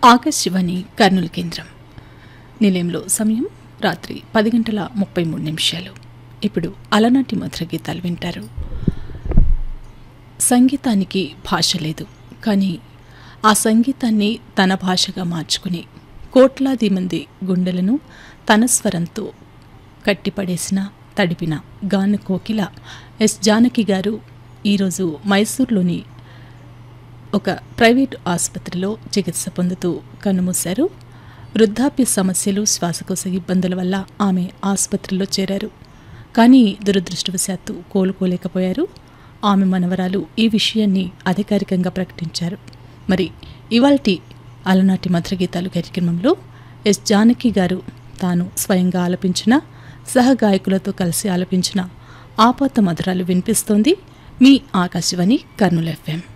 ఆకాశవాణి కర్నూలు కేంద్రం నిలయంలో సమయం రాత్రి పది గంటల ముప్పై మూడు నిమిషాలు ఇప్పుడు అలనాటి మధుర గీతాలు వింటారు సంగీతానికి భాష లేదు కానీ ఆ సంగీతాన్ని తన భాషగా మార్చుకుని కోట్లాది మంది గుండెలను తన స్వరంతో కట్టిపడేసిన తడిపిన గాన కోకిల ఎస్ జానకి గారు ఈరోజు మైసూర్లోని ఒక ప్రైవేటు ఆసుపత్రిలో చికిత్స పొందుతూ కన్నుమూశారు వృద్ధాప్య సమస్యలు శ్వాసకోశ ఇబ్బందుల వల్ల ఆమె ఆసుపత్రిలో చేరారు కానీ దురదృష్టవశాత్తు కోలుకోలేకపోయారు ఆమె మనవరాలు ఈ విషయాన్ని అధికారికంగా ప్రకటించారు మరి ఇవాల్టి అలనాటి మధురగీతాలు కార్యక్రమంలో ఎస్ జానకి గారు తాను స్వయంగా ఆలపించిన సహగాయకులతో కలిసి ఆలపించిన ఆపాత మధురాలు వినిపిస్తోంది మీ ఆకాశవాణి కర్నూలు ఎఫ్ఎం